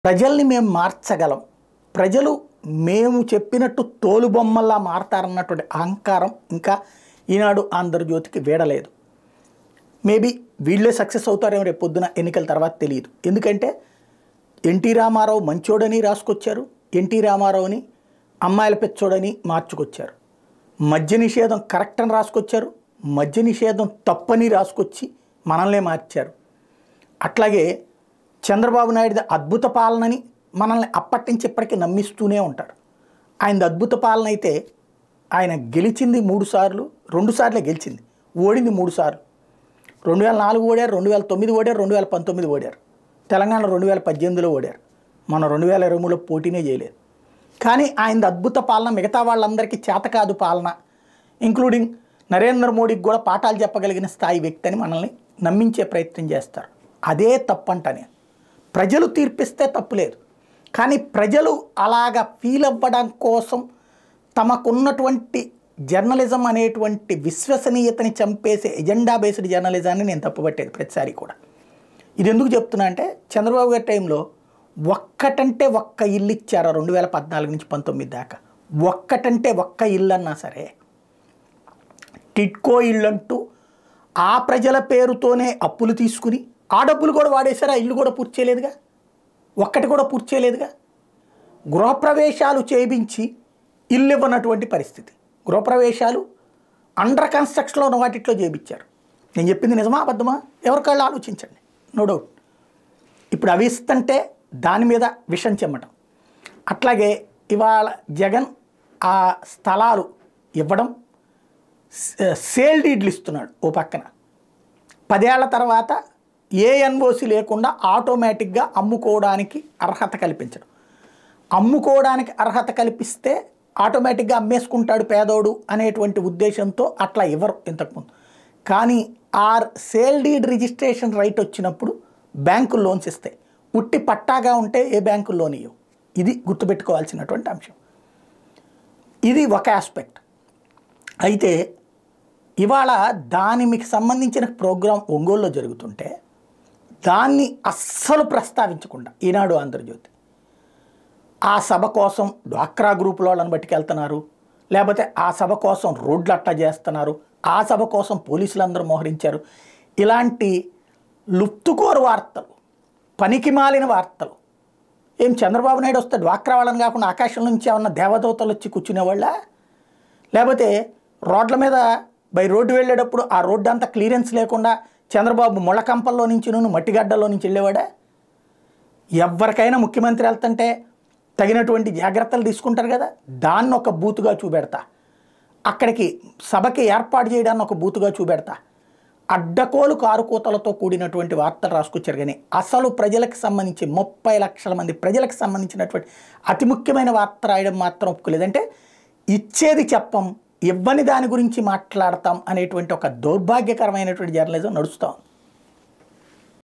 ప్రజల్ని మేము మార్చగలం ప్రజలు మేము చెప్పినట్టు తోలుబొమ్మల్లా మారతారన్నటువంటి అహంకారం ఇంకా ఈనాడు ఆంధ్రజ్యోతికి వీడలేదు మేబీ వీళ్ళే సక్సెస్ అవుతారేమో రేపు పొద్దున ఎన్నికల తర్వాత తెలియదు ఎందుకంటే ఎన్టీ రామారావు మంచోడని రాసుకొచ్చారు ఎన్టీ రామారావుని అమ్మాయిల పెచ్చోడని మార్చుకొచ్చారు మద్య నిషేధం కరెక్ట్ అని రాసుకొచ్చారు మద్య నిషేధం తప్పని రాసుకొచ్చి మనల్నే మార్చారు అట్లాగే చంద్రబాబు నాయుడుది అద్భుత పాలనని మనల్ని అప్పటి నుంచి ఇప్పటికీ నమ్మిస్తూనే ఉంటారు ఆయనది అద్భుత పాలన అయితే ఆయన గెలిచింది మూడు సార్లు రెండు సార్లే గెలిచింది ఓడింది మూడు సార్లు రెండు వేల నాలుగు ఓడారు రెండు వేల తొమ్మిది ఓడారు రెండు వేల పంతొమ్మిది ఓడారు తెలంగాణ రెండు వేల పద్దెనిమిదిలో ఓడారు మన రెండు వేల ఇరవై మూడులో పోటీనే చేయలేదు కానీ ఆయనది అద్భుత పాలన మిగతా వాళ్ళందరికీ చేత కాదు పాలన ఇంక్లూడింగ్ నరేంద్ర మోడీకి కూడా పాఠాలు చెప్పగలిగిన స్థాయి వ్యక్తి అని మనల్ని నమ్మించే ప్రయత్నం చేస్తారు అదే తప్పంట నేను ప్రజలు తీర్పిస్తే తప్పు లేదు కానీ ప్రజలు అలాగా ఫీల్ అవ్వడం కోసం తమకున్నటువంటి జర్నలిజం అనేటువంటి విశ్వసనీయతని చంపేసే ఎజెండా బేస్డ్ జర్నలిజాన్ని నేను తప్పుపట్టేది ప్రతిసారి కూడా ఇది ఎందుకు చెప్తున్నా అంటే చంద్రబాబు గారి టైంలో ఒక్కటంటే ఒక్క ఇల్లు ఇచ్చారు రెండు వేల పద్నాలుగు నుంచి పంతొమ్మిది దాకా ఒక్కటంటే ఒక్క ఇల్లు అన్నా సరే టిట్కో ఇల్లు అంటూ ఆ ప్రజల పేరుతోనే అప్పులు తీసుకుని ఆ డబ్బులు కూడా వాడేశారు ఆ ఇల్లు కూడా పూర్తి చేయలేదుగా ఒక్కటి కూడా పూర్తి చేయలేదుగా గృహప్రవేశాలు చేయించి ఇల్లు ఇవ్వనటువంటి పరిస్థితి గృహప్రవేశాలు అండర్ కన్స్ట్రక్షన్లో ఉన్న వాటిట్లో చేయించారు నేను చెప్పింది నిజమా అబద్ధమా ఎవరికాళ్ళు ఆలోచించండి నో డౌట్ ఇప్పుడు అవి ఇస్తుంటే దాని మీద విషం చెమ్మటం అట్లాగే ఇవాళ జగన్ ఆ స్థలాలు ఇవ్వడం సే- సేల్ డీడ్లు ఇస్తున్నాడు ఓ పక్కన పదేళ్ల తర్వాత ఏ ఎన్ఓసి లేకుండా ఆటోమేటిక్గా అమ్ముకోవడానికి అర్హత కల్పించడం అమ్ముకోవడానికి అర్హత కల్పిస్తే ఆటోమేటిక్గా అమ్మేసుకుంటాడు పేదోడు అనేటువంటి ఉద్దేశంతో అట్లా ఇవ్వరు ఇంతకుముందు కానీ ఆ సేల్ డీడ్ రిజిస్ట్రేషన్ రైట్ వచ్చినప్పుడు బ్యాంకులు లోన్స్ ఇస్తాయి ఉట్టి పట్టాగా ఉంటే ఏ బ్యాంకులు లోన్ ఇవ్వవు ఇది గుర్తుపెట్టుకోవాల్సినటువంటి అంశం ఇది ఒక ఆస్పెక్ట్ అయితే ఇవాళ దాని మీకు సంబంధించిన ప్రోగ్రాం ఒంగోలులో జరుగుతుంటే దాన్ని అస్సలు ప్రస్తావించకుండా ఈనాడు ఆంధ్రజ్యోతి ఆ సభ కోసం డ్వాక్రా గ్రూపుల వాళ్ళని బట్టుకెళ్తున్నారు లేకపోతే ఆ సభ కోసం రోడ్లు అట్టా చేస్తున్నారు ఆ సభ కోసం పోలీసులు అందరూ మోహరించారు ఇలాంటి లుప్తుకోరు వార్తలు పనికి మాలిన వార్తలు ఏం చంద్రబాబు నాయుడు వస్తే డ్వాక్రా వాళ్ళని కాకుండా ఆకాశం నుంచి ఏమన్నా దేవదూతలు వచ్చి కూర్చునేవాళ్ళ లేకపోతే రోడ్ల మీద బై రోడ్డు వెళ్ళేటప్పుడు ఆ రోడ్డు అంతా క్లియరెన్స్ లేకుండా చంద్రబాబు ముళ్ళకంపల్లో నుంచి నువ్వు మట్టిగడ్డలో నుంచి వెళ్ళేవాడా ఎవరికైనా ముఖ్యమంత్రి వెళ్తుంటే తగినటువంటి జాగ్రత్తలు తీసుకుంటారు కదా దాన్ని ఒక బూతుగా చూపెడతా అక్కడికి సభకి ఏర్పాటు చేయడాన్ని ఒక బూతుగా చూపెడతా అడ్డకోలు కారుకూతలతో కూడినటువంటి వార్తలు రాసుకొచ్చారు కానీ అసలు ప్రజలకు సంబంధించి ముప్పై లక్షల మంది ప్రజలకు సంబంధించినటువంటి అతి ముఖ్యమైన వార్త రాయడం మాత్రం ఒప్పుకోలేదంటే ఇచ్చేది చెప్పం ఇవ్వని దాని గురించి మాట్లాడతాం అనేటువంటి ఒక దౌర్భాగ్యకరమైనటువంటి జర్నలిజం నడుస్తూ ఉంది